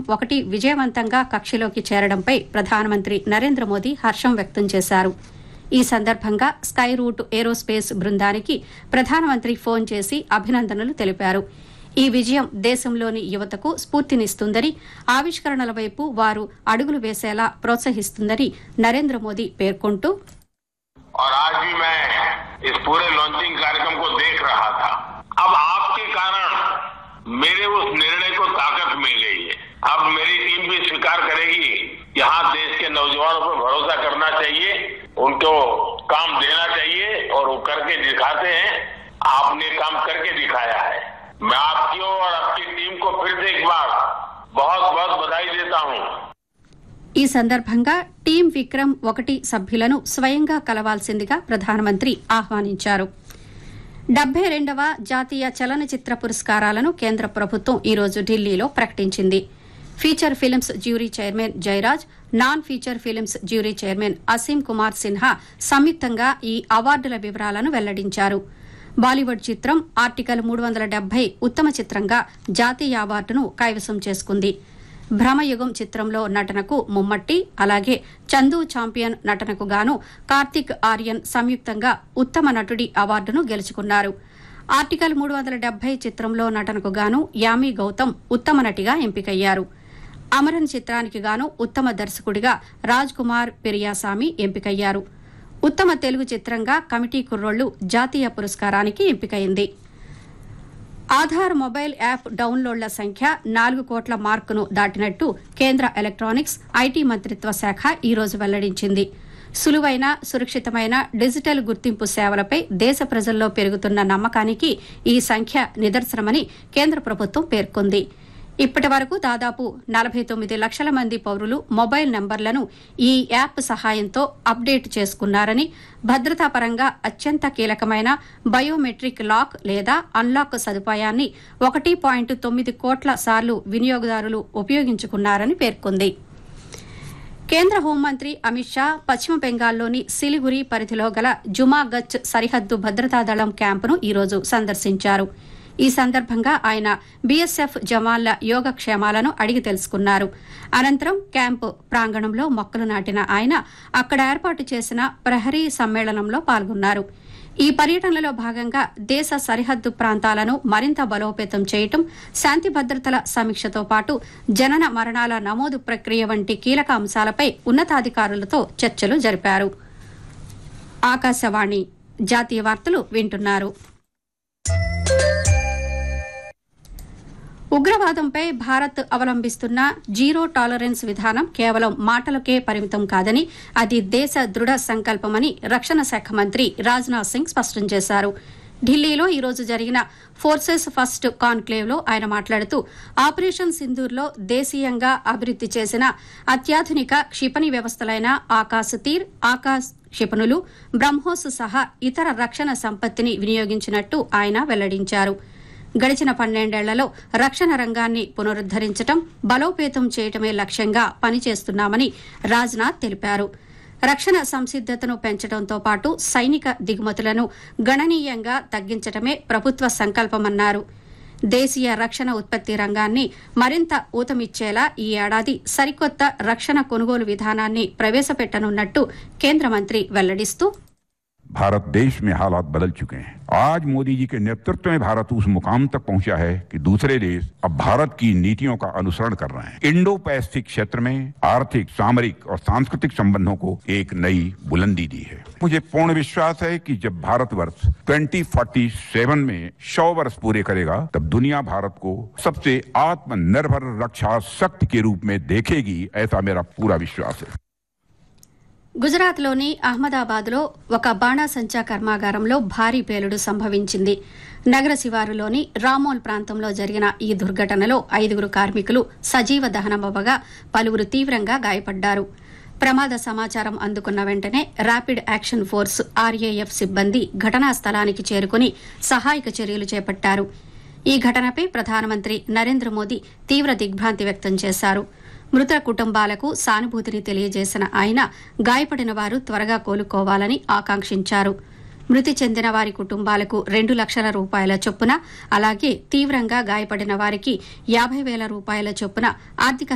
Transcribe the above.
ఒకటి విజయవంతంగా కక్షలోకి చేరడంపై ప్రధానమంత్రి నరేంద్ర మోదీ హర్షం వ్యక్తం చేశారు ఈ సందర్భంగా స్కై రూట్ ఏరోస్పేస్ బృందానికి ప్రధానమంత్రి ఫోన్ చేసి అభినందనలు తెలిపారు ఈ విజయం దేశంలోని యువతకు స్ఫూర్తినిస్తుందని ఆవిష్కరణల వైపు వారు అడుగులు వేసేలా ప్రోత్సహిస్తుందని నరేంద్ర మోదీ పేర్కొంటూ और आज भी मैं इस पूरे लॉन्चिंग कार्यक्रम को देख रहा था अब आपके कारण मेरे उस निर्णय को ताकत मिल गई है अब मेरी टीम भी स्वीकार करेगी यहाँ देश के नौजवानों पर भरोसा करना चाहिए उनको काम देना चाहिए और वो करके दिखाते हैं आपने काम करके दिखाया है मैं आपकी और आपकी टीम को फिर से एक बार बहुत बहुत बधाई देता हूँ ఈ సందర్భంగా టీం విక్రమ్ ఒకటి సభ్యులను స్వయంగా కలవాల్సిందిగా ప్రధానమంత్రి ఆహ్వానించారు డెబ్బై రెండవ జాతీయ చలనచిత్ర పురస్కారాలను కేంద్ర ప్రభుత్వం ఈరోజు ఢిల్లీలో ప్రకటించింది feature films jury chairman Jayaraj non feature films jury chairman Aseem Kumar Sinha సంయుక్తంగా ఈ అవార్డుల వివరాలను వెల్లడించారు బాలీవుడ్ చిత్రం ఆర్టికల్ మూడు వందల డెబ్బై ఉత్తమ చిత్రంగా జాతీయ అవార్డును కైవసం చేసుకుంది భ్రమయుగం చిత్రంలో నటనకు ముమ్మట్టి అలాగే చందు ఛాంపియన్ నటనకు గాను కార్తిక్ ఆర్యన్ సంయుక్తంగా ఉత్తమ నటుడి అవార్డును గెలుచుకున్నారు ఆర్టికల్ మూడు వందల డెబ్బై చిత్రంలో నటనకు గాను యామి గౌతమ్ ఉత్తమ నటిగా ఎంపికయ్యారు అమరన్ చిత్రానికి గాను ఉత్తమ దర్శకుడిగా రాజ్ కుమార్ పెరియాసామి ఎంపికయ్యారు ఉత్తమ తెలుగు చిత్రంగా కమిటీ కుర్రోళ్లు జాతీయ పురస్కారానికి ఎంపికైంది ఆధార్ మొబైల్ యాప్ డౌన్లోడ్ల సంఖ్య నాలుగు కోట్ల మార్కును దాటినట్టు కేంద్ర ఎలక్ట్రానిక్స్ ఐటీ మంత్రిత్వ శాఖ ఈ రోజు వెల్లడించింది సులువైన సురక్షితమైన డిజిటల్ గుర్తింపు సేవలపై దేశ ప్రజల్లో పెరుగుతున్న నమ్మకానికి ఈ సంఖ్య నిదర్శనమని కేంద్ర ప్రభుత్వం పేర్కొంది ఇప్పటి వరకు దాదాపు నలభై తొమ్మిది లక్షల మంది పౌరులు మొబైల్ నంబర్లను ఈ యాప్ సహాయంతో అప్డేట్ చేసుకున్నారని భద్రతా పరంగా అత్యంత కీలకమైన బయోమెట్రిక్ లాక్ లేదా అన్లాక్ సదుపాయాన్ని ఒకటి పాయింట్ తొమ్మిది కోట్ల సార్లు వినియోగదారులు ఉపయోగించుకున్నారని పేర్కొంది కేంద్ర హోంమంత్రి అమిత్ షా పశ్చిమ బెంగాల్లోని సిలిగురి పరిధిలో గల జుమాగచ్ సరిహద్దు భద్రతా దళం క్యాంపును ఈరోజు సందర్శించారు ఈ సందర్భంగా ఆయన బీఎస్ఎఫ్ జవాన్ల యోగక్షేమాలను అడిగి తెలుసుకున్నారు అనంతరం క్యాంపు ప్రాంగణంలో మొక్కలు నాటిన ఆయన అక్కడ ఏర్పాటు చేసిన ప్రహరీ సమ్మేళనంలో పాల్గొన్నారు ఈ పర్యటనలో భాగంగా దేశ సరిహద్దు ప్రాంతాలను మరింత బలోపేతం చేయటం శాంతి భద్రతల సమీక్షతో పాటు జనన మరణాల నమోదు ప్రక్రియ వంటి కీలక అంశాలపై ఉన్నతాధికారులతో చర్చలు జరిపారు ఆకాశవాణి జాతీయ వార్తలు వింటున్నారు ఉగ్రవాదంపై భారత్ అవలంబిస్తున్న జీరో టాలరెన్స్ విధానం కేవలం మాటలకే పరిమితం కాదని అది దేశ దృఢ సంకల్పమని రక్షణ శాఖ మంత్రి రాజ్నాథ్ సింగ్ స్పష్టం చేశారు ఢిల్లీలో ఈ రోజు జరిగిన ఫోర్సెస్ ఫస్ట్ కాన్క్లేవ్లో ఆయన మాట్లాడుతూ ఆపరేషన్ సింధూర్లో దేశీయంగా అభివృద్ది చేసిన అత్యాధునిక క్షిపణి వ్యవస్థలైన ఆకాశ్ తీర్ ఆకాశ్ క్షిపణులు బ్రహ్మోస్ సహా ఇతర రక్షణ సంపత్తిని వినియోగించినట్టు ఆయన వెల్లడించారు గడిచిన పన్నెండేళ్లలో రక్షణ రంగాన్ని పునరుద్దరించడం బలోపేతం చేయటమే లక్ష్యంగా పనిచేస్తున్నామని రాజ్నాథ్ తెలిపారు రక్షణ సంసిద్దతను పెంచడంతో పాటు సైనిక దిగుమతులను గణనీయంగా తగ్గించడమే ప్రభుత్వ సంకల్పమన్నారు దేశీయ రక్షణ ఉత్పత్తి రంగాన్ని మరింత ఊతమిచ్చేలా ఈ ఏడాది సరికొత్త రక్షణ కొనుగోలు విధానాన్ని ప్రవేశపెట్టనున్నట్టు కేంద్ర మంత్రి వెల్లడిస్తూ भारत देश में हालात बदल चुके हैं आज मोदी जी के नेतृत्व में भारत उस मुकाम तक पहुंचा है कि दूसरे देश अब भारत की नीतियों का अनुसरण कर रहे हैं इंडो पैसिफिक क्षेत्र में आर्थिक सामरिक और सांस्कृतिक संबंधों को एक नई बुलंदी दी है मुझे पूर्ण विश्वास है कि जब भारतवर्ष 2047 में 100 वर्ष पूरे करेगा तब दुनिया भारत को सबसे आत्मनिर्भर रक्षा शक्ति के रूप में देखेगी ऐसा मेरा पूरा विश्वास है గుజరాత్లోని అహ్మదాబాద్లో ఒక బాణాసంచా కర్మాగారంలో భారీ పేలుడు సంభవించింది నగర శివారులోని రామోల్ ప్రాంతంలో జరిగిన ఈ దుర్ఘటనలో ఐదుగురు కార్మికులు సజీవ దహనమవ్వగా పలువురు తీవ్రంగా గాయపడ్డారు ప్రమాద సమాచారం అందుకున్న వెంటనే ర్యాపిడ్ యాక్షన్ ఫోర్స్ ఆర్ఏఎఫ్ సిబ్బంది ఘటనా స్థలానికి చేరుకుని సహాయక చర్యలు చేపట్టారు ఈ ఘటనపై ప్రధానమంత్రి నరేంద్ర మోదీ తీవ్ర దిగ్భ్రాంతి వ్యక్తం చేశారు మృత కుటుంబాలకు సానుభూతిని తెలియజేసిన ఆయన గాయపడిన వారు త్వరగా కోలుకోవాలని ఆకాంక్షించారు మృతి చెందిన వారి కుటుంబాలకు రెండు లక్షల రూపాయల చొప్పున అలాగే తీవ్రంగా గాయపడిన వారికి యాభై వేల రూపాయల చొప్పున ఆర్థిక